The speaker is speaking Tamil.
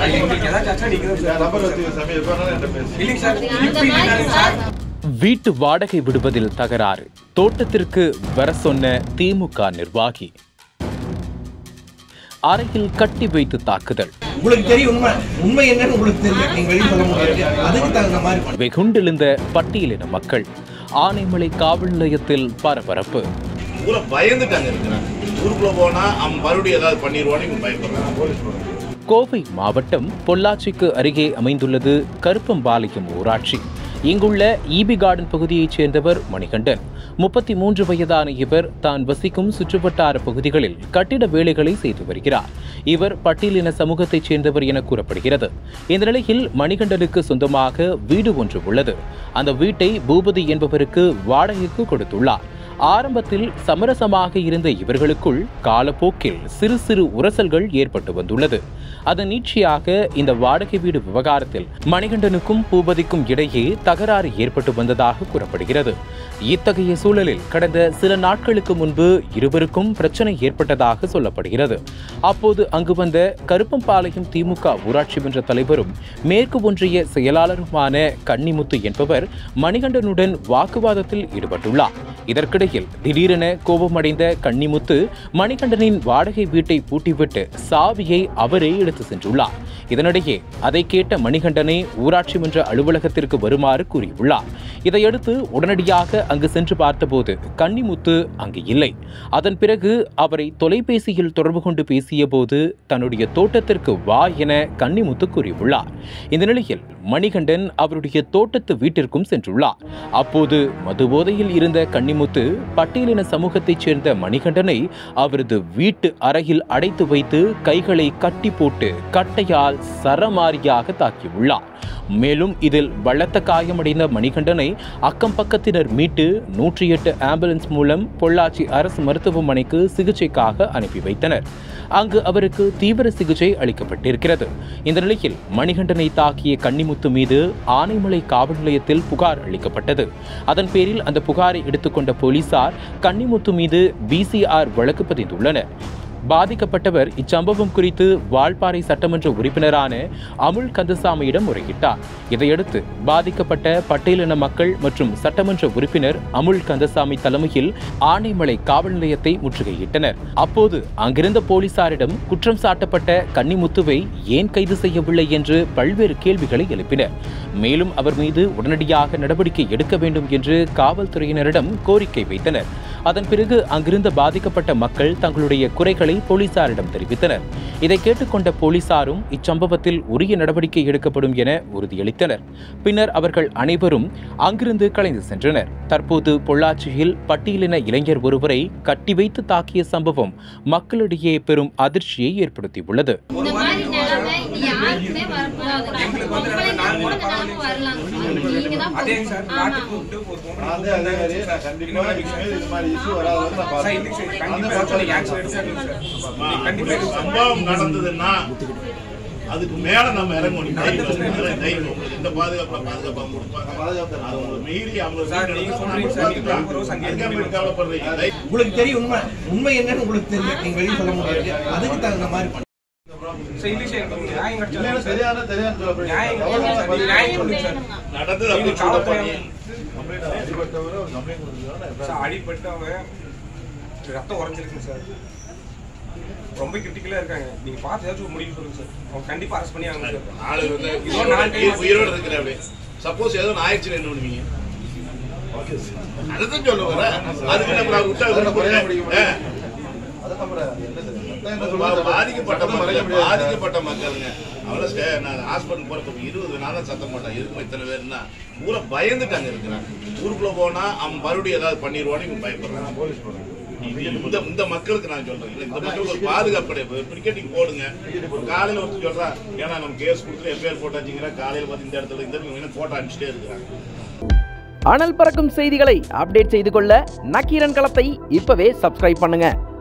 அது எங்களுக்கு ஏதாச்சும் ஆச்சுன்னா நீங்க தான் சார் நம்பர் வச்சு சாமி எப்போ வேணாலும் என்கிட்ட பேசு இல்லைங்க சார் இப்போ இல்லைங்க சார் வீட்டு வாடகை விடுவதில் தகராறு தோட்டத்திற்கு வர சொன்ன திமுக நிர்வாகி அறையில் கட்டி வைத்து தாக்குதல் உங்களுக்கு தெரியும் உண்மை உண்மை என்னன்னு உங்களுக்கு தெரியும் நீங்க வெளியே சொல்ல முடியாது அதுக்கு தகுந்த மாதிரி பண்ணு. வெகுண்டெழுந்த பட்டியலின மக்கள் ஆனைமலை காவல் நிலையத்தில் பரபரப்பு ஊரை பயந்துட்டாங்க இருக்கிறாங்க ஊருக்குள்ள போனா அவன் மறுபடியும் ஏதாவது பண்ணிடுவான்னு இவங்க பயப்படுறாங்க போலீஸ் கோவை மாவட்டம் பொள்ளாச்சிக்கு அருகே அமைந்துள்ளது கருப்பம்பாளையம் ஊராட்சி இங்குள்ள ஈபி கார்டன் பகுதியைச் சேர்ந்தவர் மணிகண்டன் முப்பத்தி மூன்று வயதான இவர் தான் வசிக்கும் சுற்றுவட்டார பகுதிகளில் கட்டிட வேலைகளை செய்து வருகிறார் இவர் பட்டியலின சமூகத்தைச் சேர்ந்தவர் என கூறப்படுகிறது இந்த நிலையில் மணிகண்டனுக்கு சொந்தமாக வீடு ஒன்று உள்ளது அந்த வீட்டை பூபதி என்பவருக்கு வாடகைக்கு கொடுத்துள்ளார் ஆரம்பத்தில் சமரசமாக இருந்த இவர்களுக்குள் காலப்போக்கில் சிறு சிறு உரசல்கள் ஏற்பட்டு வந்துள்ளது அதன் நீட்சியாக இந்த வாடகை வீடு விவகாரத்தில் மணிகண்டனுக்கும் பூபதிக்கும் இடையே தகராறு ஏற்பட்டு வந்ததாக கூறப்படுகிறது இத்தகைய சூழலில் கடந்த சில நாட்களுக்கு முன்பு இருவருக்கும் பிரச்சனை ஏற்பட்டதாக சொல்லப்படுகிறது அப்போது அங்கு வந்த கருப்பம்பாளையம் திமுக ஊராட்சி மன்ற தலைவரும் மேற்கு ஒன்றிய செயலாளருமான கன்னிமுத்து என்பவர் மணிகண்டனுடன் வாக்குவாதத்தில் ஈடுபட்டுள்ளார் இதற்கிடையில் திடீரென கோபமடைந்த கன்னிமுத்து மணிகண்டனின் வாடகை வீட்டை பூட்டிவிட்டு சாவியை அவரே எடுத்து சென்றுள்ளார் இதனிடையே அதை கேட்ட மணிகண்டனை ஊராட்சி மன்ற அலுவலகத்திற்கு வருமாறு கூறியுள்ளார் இதையடுத்து உடனடியாக அங்கு சென்று பார்த்தபோது கன்னிமுத்து அங்கு இல்லை அதன் பிறகு அவரை தொலைபேசியில் தொடர்பு கொண்டு பேசியபோது தன்னுடைய தோட்டத்திற்கு வா என கன்னிமுத்து கூறியுள்ளார் இந்த நிலையில் மணிகண்டன் அவருடைய தோட்டத்து வீட்டிற்கும் சென்றுள்ளார் அப்போது மதுபோதையில் இருந்த கன்னிமுத்து பட்டியலின சமூகத்தைச் சேர்ந்த மணிகண்டனை அவரது வீட்டு அறையில் அடைத்து வைத்து கைகளை கட்டி போட்டு கட்டையால் சரமாரியாக தாக்கியுள்ளார் மேலும் இதில் பலத்த காயமடைந்த மணிகண்டனை அக்கம் பக்கத்தினர் மீட்டு நூற்றி எட்டு ஆம்புலன்ஸ் மூலம் பொள்ளாச்சி அரசு மருத்துவமனைக்கு சிகிச்சைக்காக அனுப்பி வைத்தனர் அங்கு அவருக்கு தீவிர சிகிச்சை அளிக்கப்பட்டிருக்கிறது இந்த நிலையில் மணிகண்டனை தாக்கிய கன்னிமுத்து மீது ஆனைமலை காவல் நிலையத்தில் புகார் அளிக்கப்பட்டது அதன் பேரில் அந்த புகாரை எடுத்துக்கொண்ட போலீசார் கன்னிமுத்து மீது பிசிஆர் வழக்கு பதிந்துள்ளனர் பாதிக்கப்பட்டவர் இச்சம்பவம் குறித்து வால்பாறை சட்டமன்ற உறுப்பினரான அமுல் கந்தசாமியிடம் முறையிட்டார் இதையடுத்து பாதிக்கப்பட்ட பட்டியலின மக்கள் மற்றும் சட்டமன்ற உறுப்பினர் அமுல் கந்தசாமி தலைமையில் ஆனைமலை காவல் நிலையத்தை முற்றுகையிட்டனர் அப்போது அங்கிருந்த போலீசாரிடம் குற்றம் சாட்டப்பட்ட கன்னிமுத்துவை ஏன் கைது செய்யவில்லை என்று பல்வேறு கேள்விகளை எழுப்பினர் மேலும் அவர் மீது உடனடியாக நடவடிக்கை எடுக்க வேண்டும் என்று காவல்துறையினரிடம் கோரிக்கை வைத்தனர் அதன் பிறகு அங்கிருந்த பாதிக்கப்பட்ட மக்கள் தங்களுடைய குறைகளை போலீசாரிடம் தெரிவித்தனர் இதை கேட்டுக்கொண்ட போலீசாரும் இச்சம்பவத்தில் உரிய நடவடிக்கை எடுக்கப்படும் என உறுதியளித்தனர் பின்னர் அவர்கள் அனைவரும் அங்கிருந்து கலைந்து சென்றனர் தற்போது பொள்ளாச்சியில் பட்டியலின இளைஞர் ஒருவரை கட்டி வைத்து தாக்கிய சம்பவம் மக்களிடையே பெரும் அதிர்ச்சியை ஏற்படுத்தியுள்ளது இந்த மாதிரி நிலைமை இனி யாருக்குமே வரக்கூடாது பொம்பளைங்க கூட இந்த நிலைமை வரலாங்க நீங்க தான் அதே சார் ஆமா நாட்டு கூப்பிட்டு ஒரு பொம்பளை நான் வந்து அதே மாதிரி நான் கண்டிப்பா இனிமேல் இது மாதிரி இஷ்யூ வராதுன்னு நான் சார் இல்லைங்க சார் பார்த்துக்கிறேன். கண்டிப்பா ஏதாச்சும் நீங்க ஆக்ஷன் எடுத்துக்கணும் சார் நீங்க கண்டிப்பா ஒரு எடுக்கணும் சார். சம்பவம் நடந்ததுன்னா அதுக்கு மேல நம்ம இறங்கணும் தைரியம் உங்களுக்கு தைரியம் உங்களுக்கு எந்த பாதுகாப்பு பாதுகாப்பா கொடுப்பாங்க பாதுகாப்பு அது உங்களுக்கு மீறி அவங்க சார், நீங்க சொல்றீங்க சார், நீங்க நாற்பது ரூபா சங்கீதம் அதுக்காக பண்ணி கவலைப்படுறீங்க தை- உங்களுக்கு தெரியும் உண்மை உண்மை என்னன்னு உங்களுக்கு தெரியும் நீங்க வெளியே சொல்ல முடியாது அதுக்கு தகுந்த மாதிரி பண்ணு. சார் இல்லைங்க சார் எனக்கு நியாயம் இல்லைன்னா கிடைச்சா சார் சரியான சரியான சொல்லப்படுறீங்க. நியாயம் எவ்வளவு கிடைச்சா சார் நீங்க நியாயம் கொடுங்க சார் நடந்தது அப்படி நீங்க சூட பண்ணி காவல்துறை complaint அடிபட்டவரை ஒரு complaint கொடுத்துருக்காங்க. நான் சார் அடிபட்டவங்க ரத்தம் உறைஞ்சிருக்குங்க சார் ரொம்ப கிரிட்டிக்கலா இருக்காங்க நீங்க பார்த்து ஏதாச்சும் ஒரு முடிவு சொல்லுங்க சார் அவங்க கண்டிப்பா அரெஸ்ட் பண்ணி ஆகணும் சார் ஆளு வந்து இதோ நாலு டைம் உயிரோட- உயிரோட இருக்கிற அப்படி சப்போஸ் ஏதோ ஒன்று ஆயிடுச்சுன்னு என்ன பண்ணுவீங்க அதுதான் சொல்ல வரேன் அதுக்கு நம்ம நான் விட்டா அதை நம்ம விட மறைக்க முடியுமா? முடியாது. அதை நம்ம என்ன சார், சட்டம் என்ன ஆ. சொல்லுது? பாதிக்கப்பட்ட சட்டம் மறைக்க மக்கள் முடியாது. பாதிக்கப்பட்ட மக்களுங்க அவளை ஸ்டே நான் ஹாஸ்பிட்டல் போறப்ப இருபது நாளா சத்தம் போட்டேன் இருக்கும் இத்தனை பேர்னா ஊரை பயந்துட்டாங்க இருக்கிறாங்க ஊருக்குள்ள போனா அவன் மறுபடியும் ஏதாவது பண்ணிடுவான்னு இவங்க பயப்படுறாங்க போலீஸ் போறாங்க. இது இந்த இந்த மக்களுக்கு நான் சொல்றேன் இல்ல, இந்த மக்களுக்கு ஒரு பாதுகாப்பு கிடையாது பிரிக்கெட்டிங் போடுங்க காலையில ஒருத்தர் சொல்றான் ஏன்னா நம்ம கேஸ் கொடுத்து எஃப்ஐஆர் போட்டாச்சுங்கிற காலையில பார்த்து இந்த இடத்துல இந்த இடத்துல போட்டோ அனுப்பிச்சிட்டே இருக்கிறாங்க அனல் பறக்கும் செய்திகளை அப்டேட் செய்து கொள்ள நக்கீரன் களத்தை இப்பவே சப்ஸ்கிரைப் பண்ணுங்க